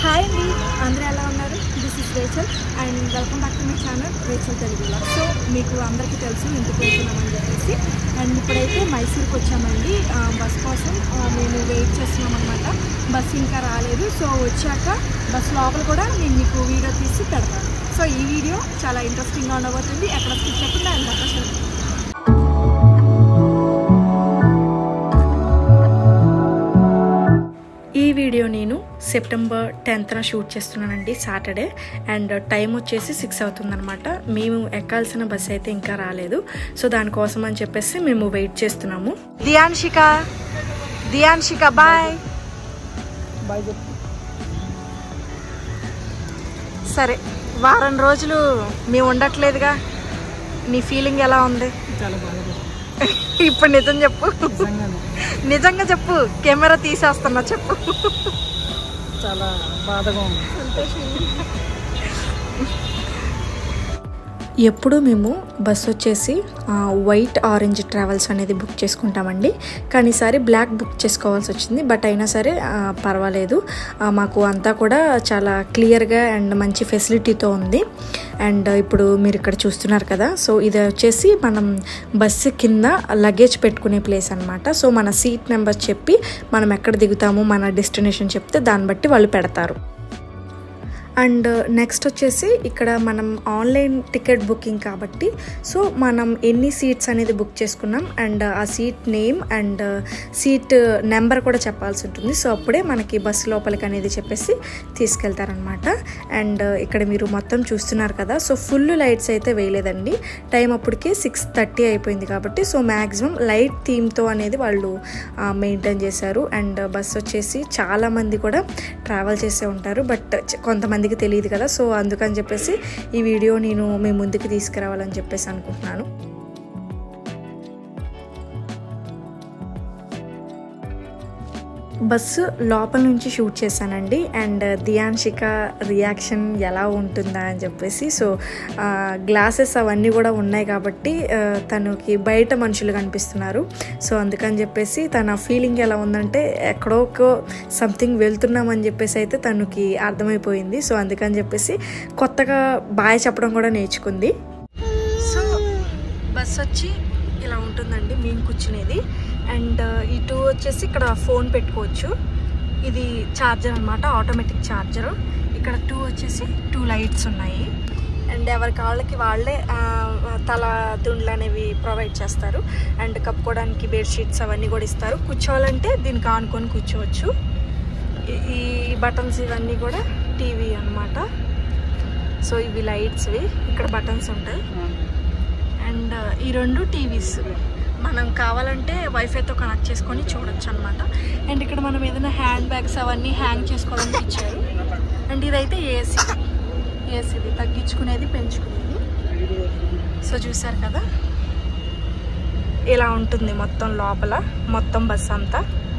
Hi అండి అందరూ ఎలా ఉన్నారు this is Rachel and welcome back to my channel Rachel Telugu blog so మీకు అందరికీ తెలుసు ఇంటికి వెళ్తున్నామని చెప్పేసి అండ్ ఇప్పుడైతే మైసూర్కి వచ్చామండి ఆ, బస్ కోసం ఆ, మేము వెయిట్ చేస్తున్నాం అనమాట బస్ ఇంకా రాలేదు సో వచ్చాక బస్ లోపల కూడా నేను మీకు వీడియో తీసి పెడతాను సో ఈ వీడియో చాలా ఇంట్రెస్టింగ్గా ఉండబోతుంది ఎక్కడ స్కిప్ చేయకుండా అండ్ చూడండి ఈ వీడియో నేను సెప్టెంబర్ టెన్త్న షూట్ చేస్తున్నానండి సాటర్డే అండ్ టైం వచ్చేసి సిక్స్ అవుతుందన్నమాట మేము ఎక్కాల్సిన బస్ అయితే ఇంకా రాలేదు సో దానికోసం అని చెప్పేసి మేము వెయిట్ చేస్తున్నాము దియాన్షిక దియాన్షిక బాయ్ సరే వారం రోజులు మేము ఉండట్లేదుగా నీ ఫీలింగ్ ఎలా ఉంది చాలా బాగా ఇప్పుడు నిజం చెప్పు నిజంగా చెప్పు కెమెరా తీసేస్తున్నా చెప్పు చాలా బాధగా ఉంది ఎప్పుడు మేము బస్ వచ్చేసి ఆ, వైట్ ఆరెంజ్ ట్రావెల్స్ అనేది బుక్ చేసుకుంటామండి కానీ ఈసారి బ్లాక్ బుక్ చేసుకోవాల్సి వచ్చింది బట్ అయినా సరే ఆ, పర్వాలేదు ఆ, మాకు అంతా కూడా చాలా క్లియర్గా అండ్ మంచి ఫెసిలిటీతో ఉంది అండ్ ఇప్పుడు మీరు ఇక్కడ చూస్తున్నారు కదా సో ఇది వచ్చేసి మనం బస్సు కింద లగేజ్ పెట్టుకునే ప్లేస్ అనమాట సో మన సీట్ నెంబర్ చెప్పి మనం ఎక్కడ దిగుతాము మన డెస్టినేషన్ చెప్తే దాన్ని బట్టి వాళ్ళు పెడతారు అండ్ నెక్స్ట్ వచ్చేసి ఇక్కడ మనం ఆన్లైన్ టికెట్ బుకింగ్ కాబట్టి సో మనం ఎన్ని సీట్స్ అనేది బుక్ చేసుకున్నాం అండ్ ఆ seat name and seat number కూడా చెప్పాల్సి ఉంటుంది సో అప్పుడే మనకి బస్సు లోపలికి అనేది చెప్పేసి తీసుకెళ్తారనమాట అండ్ ఇక్కడ మీరు మొత్తం చూస్తున్నారు కదా సో ఫుల్ లైట్స్ అయితే వేయలేదండి టైం అప్పటికే సిక్స్ థర్టీ అయిపోయింది కాబట్టి సో మ్యాక్సిమం లైట్ థీమ్తో అనేది వాళ్ళు మెయింటైన్ చేశారు అండ్ బస్ వచ్చేసి చాలామంది కూడా ట్రావెల్ చేసే ఉంటారు బట్ కొంతమందికి తెలియదు కదా సో అందుకని చెప్పేసి ఈ వీడియో నేను మీ ముందుకు తీసుకురావాలని చెప్పేసి అనుకుంటున్నాను బస్సు లోపల నుంచి షూట్ చేశానండి అండ్ దియాన్షిక రియాక్షన్ ఎలా ఉంటుందా అని చెప్పేసి సో గ్లాసెస్ అవన్నీ కూడా ఉన్నాయి కాబట్టి ఆ, తనకి బయట మనుషులు కనిపిస్తున్నారు సో అందుకని చెప్పేసి తన ఫీలింగ్ ఎలా ఉందంటే ఎక్కడోకో సంథింగ్ వెళ్తున్నామని చెప్పేసి అయితే తనకి అర్థమైపోయింది సో అందుకని చెప్పేసి కొత్తగా బాయ్ చెప్పడం కూడా నేర్చుకుంది సో బస్ వచ్చి ఇలా ఉంటుందండి మేము కూర్చునేది అండ్ ఇటు వచ్చేసి ఇక్కడ ఫోన్ పెట్టుకోవచ్చు ఇది ఛార్జర్ అనమాట ఆటోమేటిక్ ఛార్జర్ ఇక్కడ టూ వచ్చేసి టూ లైట్స్ ఉన్నాయి అండ్ ఎవరి కాళ్ళకి వాళ్ళే ఆ, తల దుండ్లు అనేవి ప్రొవైడ్ చేస్తారు అండ్ కప్పుకోవడానికి బెడ్షీట్స్ అవన్నీ కూడా ఇస్తారు కూర్చోవాలంటే దీనికి ఆనుకొని కూర్చోవచ్చు ఈ- ఈ బటన్స్ ఇవన్నీ కూడా టీవీ అన్నమాట సో ఇవి లైట్స్వి ఇక్కడ బటన్స్ ఉంటాయి అండ్ ఈ రెండు టీవీస్ మనం కావాలంటే వైఫైతో కనెక్ట్ చేసుకొని చూడొచ్చు అనమాట అండ్ ఇక్కడ మనం ఏదైనా హ్యాండ్ బ్యాగ్స్ అవన్నీ హ్యాంగ్ చేసుకోవడానికి ఇచ్చారు అండ్ ఇదైతే ఏసీ ఏసీది తగ్గించుకునేది పెంచుకునేది సో చూసారు కదా ఇలా ఉంటుంది మొత్తం లోపల మొత్తం బస్ అంతా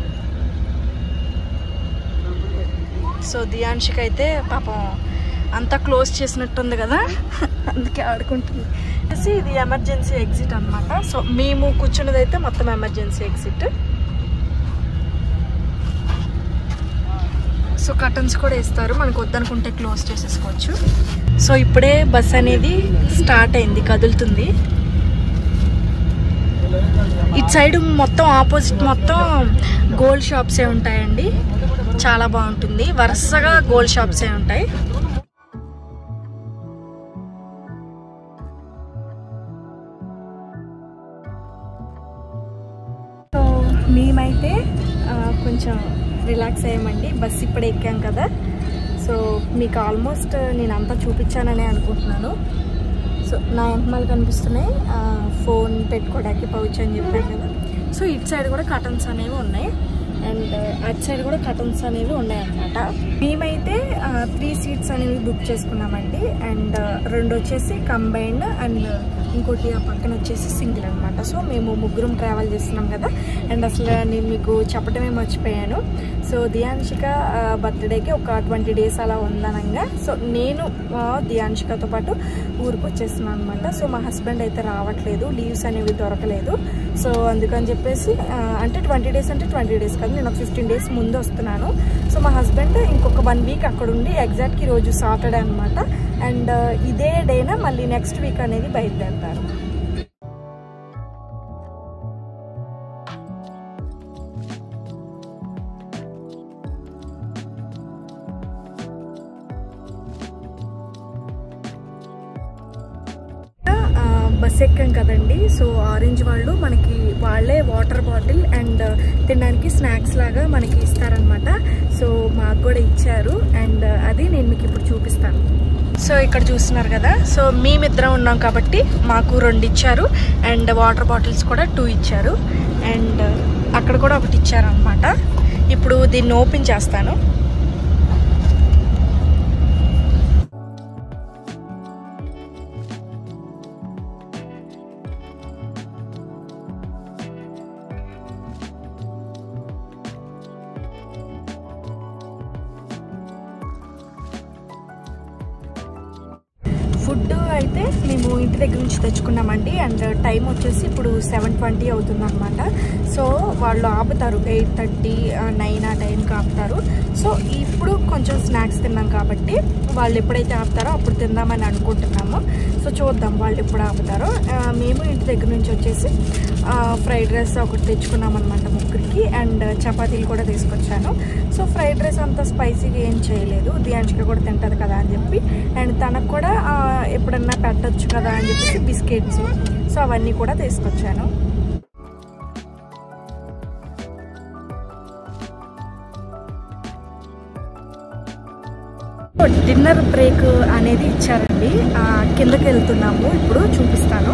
సో దియాన్షిక్ అయితే పాపం అంతా క్లోజ్ చేసినట్టుంది కదా అందుకే ఆడుకుంటుంది వచ్చేసి ఇది ఎమర్జెన్సీ ఎగ్జిట్ అన్నమాట సో మేము కూర్చున్నది అయితే మొత్తం ఎమర్జెన్సీ ఎగ్జిట్ సో కర్టన్స్ కూడా ఇస్తారు మనకు వద్దనుకుంటే క్లోజ్ చేసేసుకోవచ్చు సో ఇప్పుడే బస్ అనేది స్టార్ట్ అయింది కదులుతుంది ఇటు సైడ్ మొత్తం ఆపోజిట్ మొత్తం గోల్డ్ షాప్సే ఉంటాయండి చాలా బాగుంటుంది వరుసగా గోల్డ్ షాప్సే ఉంటాయి సో మేమైతే ఆ, కొంచెం రిలాక్స్ అయ్యామండి బస్ ఇప్పుడే ఎక్కాం కదా సో మీకు ఆల్మోస్ట్ నేను అంతా చూపించాననే అనుకుంటున్నాను సో నా వెనకమాల కనిపిస్తున్నాయి ఆ, ఫోన్ పెట్టుకోవడానికి పౌచ్ అని చెప్పాను కదా సో ఇటు సైడ్ కూడా కటన్స్ అనేవి ఉన్నాయి అండ్ అటు సైడ్ కూడా కటన్స్ అనేవి ఉన్నాయి అన్నమాట మేమైతే త్రీ సీట్స్ అనేవి బుక్ చేసుకున్నామండి అండ్ రెండు వచ్చేసి కంబైన్డ్ అండ్ ఇంకోటి ఆ పక్కన వచ్చేసి సింగిల్ అనమాట సో మేము ముగ్గురం ట్రావెల్ చేస్తున్నాం కదా అండ్ అసలు నేను మీకు చెప్పడమే మర్చిపోయాను సో దియాంశిక బర్త్డేకి ఒక ట్వంటీ డేస్ అలా ఉందనంగా సో నేను ఆ, దియాంశికతో పాటు ఊరికి వచ్చేస్తున్నాను అనమాట సో మా హస్బెండ్ అయితే రావట్లేదు లీవ్స్ అనేవి దొరకలేదు సో అందుకని చెప్పేసి ఆ, అంటే ట్వంటీ డేస్ అంటే ట్వంటీ డేస్ కాదు నేను ఒక ఫిఫ్టీన్ డేస్ ముందు వస్తున్నాను సో మా హస్బెండ్ ఇంకొక వన్ వీక్ అక్కడ ఉండి ఎగ్జాక్ట్కి రోజు సాటర్డే అనమాట అండ్ ఇదే డేన మళ్ళీ నెక్స్ట్ వీక్ అనేది బయలుదేరుతారు ఆ, బస్ ఎక్కాం కదండి సో ఆరెంజ్ వాళ్ళు మనకి వాళ్ళే వాటర్ బాటిల్ అండ్ తినడానికి స్నాక్స్ లాగా మనకి ఇస్తారనమాట సో మాకు కూడా ఇచ్చారు అండ్ అది నేను మీకు ఇప్పుడు చూపిస్తాను సో ఇక్కడ చూస్తున్నారు కదా సో మేమిద్దరం ఉన్నాం కాబట్టి మాకు రెండు ఇచ్చారు అండ్ వాటర్ బాటిల్స్ కూడా టూ ఇచ్చారు అండ్ అక్కడ కూడా ఒకటి ఇచ్చారనమాట ఇప్పుడు దీన్ని ఓపెన్ చేస్తాను ఫుడ్ అయితే మేము ఇంటి దగ్గర నుంచి తెచ్చుకున్నామండి అండ్ టైం వచ్చేసి ఇప్పుడు సెవెన్ ట్వంటీ అవుతుంది అనమాట సో వాళ్ళు ఆపుతారు ఎయిట్ థర్టీ నైన్ ఆ టైంకి ఆపుతారు సో ఇప్పుడు కొంచెం స్నాక్స్ తిన్నాం కాబట్టి వాళ్ళు ఎప్పుడైతే ఆపుతారో అప్పుడు తిందామని అనుకుంటున్నాము సో చూద్దాం వాళ్ళు ఎప్పుడు ఆపుతారో ఆ, మేము ఇంటి దగ్గర నుంచి వచ్చేసి ఫ్రైడ్ రైస్ ఒకటి తెచ్చుకున్నాం అనమాట ముగ్గురికి అండ్ చపాతీలు కూడా తీసుకొచ్చాను సో ఫ్రైడ్ రైస్ అంత స్పైసీగా ఏం చేయలేదు దియాంశిక కూడా తింటుంది కదా అని చెప్పి అండ్ తనకు కూడా ఆ, ఎప్పుడన్నా పెట్టచ్చు కదా అని చెప్పేసి బిస్కెట్స్ సో అవన్నీ కూడా తీసుకొచ్చాను డిన్నర్ బ్రేక్ అనేది ఇచ్చారండి ఆ, కిందకి వెళ్తున్నాము ఇప్పుడు చూపిస్తాను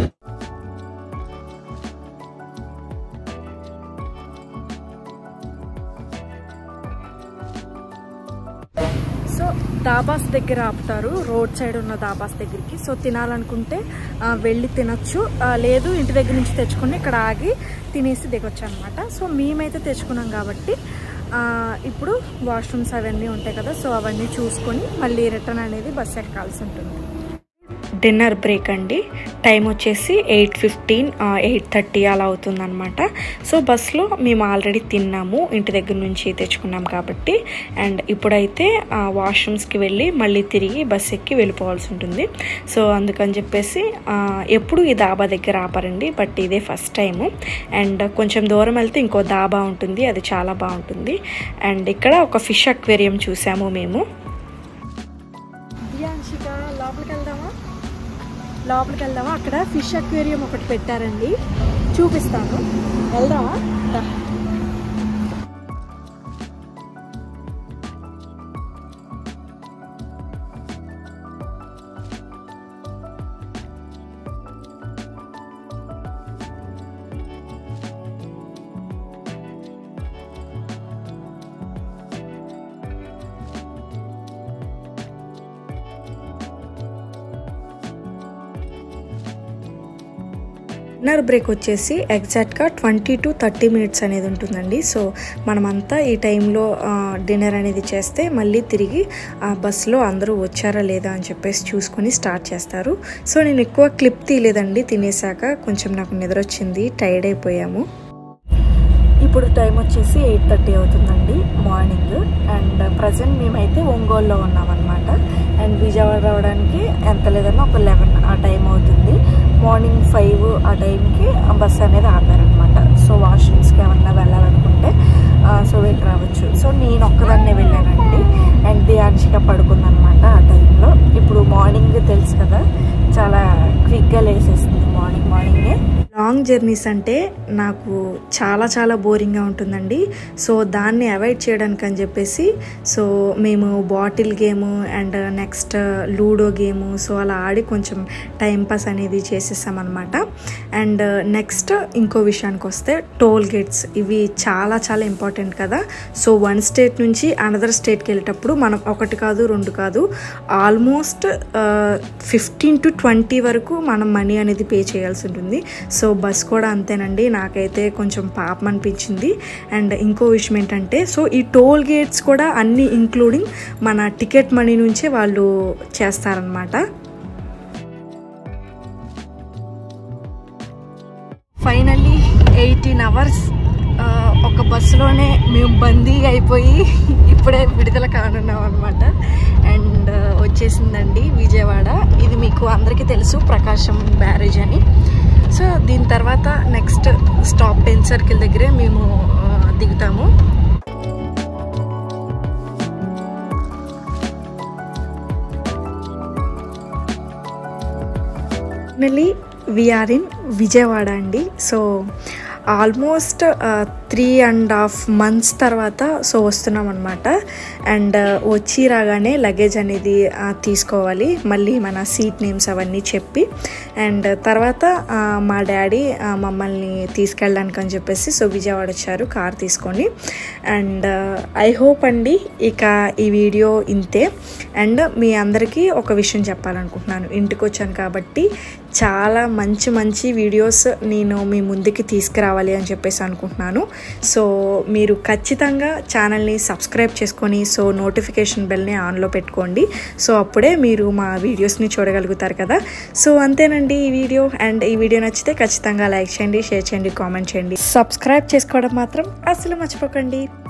సో దాబాస్ దగ్గర ఆపుతారు రోడ్ సైడ్ ఉన్న దాబాస్ దగ్గరికి సో తినాలనుకుంటే ఆ, వెళ్ళి తినొచ్చు ఆ, లేదు ఇంటి దగ్గర నుంచి తెచ్చుకొని ఇక్కడ ఆగి తినేసి దిగొచ్చు అనమాట సో మేమైతే తెచ్చుకున్నాం కాబట్టి ఆ, ఇప్పుడు వాష్రూమ్స్ అవన్నీ ఉంటాయి కదా సో అవన్నీ చూసుకొని మళ్ళీ రిటర్న్ అనేది బస్ ఎక్కాల్సి ఉంటుంది డిన్నర్ బ్రేక్ అండి టైం వచ్చేసి ఎయిట్ ఫిఫ్టీన్ ఎయిట్ థర్టీ అలా అవుతుందన్నమాట సో బస్లో మేము ఆల్రెడీ తిన్నాము ఇంటి దగ్గర నుంచి తెచ్చుకున్నాం కాబట్టి అండ్ ఇప్పుడైతే వాష్రూమ్స్కి వెళ్ళి మళ్ళీ తిరిగి బస్ ఎక్కి వెళ్ళిపోవాల్సి ఉంటుంది సో అందుకని చెప్పేసి ఆ, ఎప్పుడు ఈ దాబా దగ్గర ఆపరండి బట్ ఇదే ఫస్ట్ టైము అండ్ కొంచెం దూరం వెళ్తే ఇంకో దాబా ఉంటుంది అది చాలా బాగుంటుంది అండ్ ఇక్కడ ఒక ఫిష్ అక్వేరియం చూసాము మేము దియాంశిక లోపలికి వెళ్దామా లోపలికి వెళ్దామా అక్కడ ఫిష్ అక్వేరియం ఒకటి పెట్టారండి చూపిస్తాను వెళ్దామా దా. డిన్నర్ బ్రేక్ వచ్చేసి ఎగ్జాక్ట్గా ట్వంటీ టు థర్టీ మినిట్స్ అనేది ఉంటుందండి సో మనమంతా ఈ టైంలో డిన్నర్ అనేది చేస్తే మళ్ళీ తిరిగి ఆ బస్సులో అందరూ వచ్చారా లేదా అని చెప్పేసి చూసుకొని స్టార్ట్ చేస్తారు సో నేను ఎక్కువ క్లిప్ తీయలేదండి తినేసాక కొంచెం నాకు నిద్ర వచ్చింది టైర్డ్ అయిపోయాము ఇప్పుడు టైం వచ్చేసి ఎయిట్ థర్టీ అవుతుందండి మార్నింగ్ అండ్ ప్రజెంట్ మేమైతే ఒంగోలులో ఉన్నామన్నమాట అండ్ విజయవాడ రావడానికి ఎంత లేదన్నా ఒక లెవెన్ ఆ టైం అవుతుంది మార్నింగ్ ఫైవ్ ఆ టైంకి బస్ అనేది ఆపారనమాట సో వాష్రూమ్స్కి ఏమన్నా వెళ్ళాలనుకుంటే ఆ, సో వెళ్ళి రావచ్చు సో నేను ఒక్కదాన్నే వెళ్ళానండి అండ్ దియాంశిక పడుకుందనమాట ఆ టైంలో ఇప్పుడు మార్నింగ్ తెలుసు కదా చాలా క్విక్గా లేసేస్తుంది మార్నింగ్ మార్నింగే లాంగ్ జర్నీస్ అంటే నాకు చాలా చాలా బోరింగ్గా ఉంటుందండి సో దాన్ని అవాయిడ్ చేయడానికి అని చెప్పేసి సో మేము bottle game and next ludo game so అలా ఆడి కొంచెం టైంపాస్ అనేది చేసేసామన్నమాట అండ్ నెక్స్ట్ ఇంకో విషయానికి వస్తే టోల్ గేట్స్ ఇవి చాలా చాలా ఇంపార్టెంట్ కదా సో వన్ స్టేట్ నుంచి అనదర్ స్టేట్కి వెళ్ళేటప్పుడు మనం ఒకటి కాదు రెండు కాదు ఆల్మోస్ట్ ఫిఫ్టీన్ టు ట్వంటీ వరకు మనం మనీ అనేది పే చేయాల్సి ఉంటుంది సో బస్ కూడా అంతేనండి నాకైతే కొంచెం పాపం అనిపించింది అండ్ ఇంకో విషయం ఏంటంటే సో ఈ టోల్ గేట్స్ కూడా అన్నీ ఇంక్లూడింగ్ మన టికెట్ మనీ నుంచే వాళ్ళు చేస్తారనమాట ఫైనల్లీ ఎయిటీన్ అవర్స్ ఒక బస్సులోనే మేము బందీగా అయిపోయి ఇప్పుడే విడుదల కానున్నాం అనమాట అండ్ వచ్చేసిందండి విజయవాడ ఇది మీకు అందరికీ తెలుసు ప్రకాశం బ్యారేజ్ అని సో దీని తర్వాత నెక్స్ట్ స్టాప్ పెన్ సర్కిల్ దగ్గరే మేము ఆ, దిగుతాము ఫైనలీ వీఆర్ ఇన్ విజయవాడ అండి so almost three and half months తర్వాత సో వస్తున్నాం అనమాట అండ్ వచ్చి రాగానే లగేజ్ అనేది ఆ, తీసుకోవాలి మళ్ళీ మన సీట్ నేమ్స్ అవన్నీ చెప్పి అండ్ తర్వాత ఆ, మా డాడీ ఆ, మమ్మల్ని తీసుకెళ్ళడానికి అని చెప్పేసి సో విజయవాడ వచ్చారు కార్ తీసుకొని అండ్ ఐ హోప్ అండి ఇక ఈ వీడియో ఇంతే అండ్ మీ అందరికీ ఒక విషయం చెప్పాలనుకుంటున్నాను ఇంటికి వచ్చాను కాబట్టి చాలా మంచి మంచి వీడియోస్ నేను మీ ముందుకి తీసుకురావాలి అని చెప్పేసి అనుకుంటున్నాను సో మీరు ఖచ్చితంగా ఛానల్ని సబ్స్క్రైబ్ చేసుకొని సో నోటిఫికేషన్ బెల్ని ఆన్లో పెట్టుకోండి సో అప్పుడే మీరు మా వీడియోస్ని చూడగలుగుతారు కదా సో అంతేనండి ఈ వీడియో అండ్ ఈ వీడియో నచ్చితే ఖచ్చితంగా లైక్ చేయండి షేర్ చేయండి కామెంట్ చేయండి సబ్స్క్రైబ్ చేసుకోవడం మాత్రం అసలు మర్చిపోకండి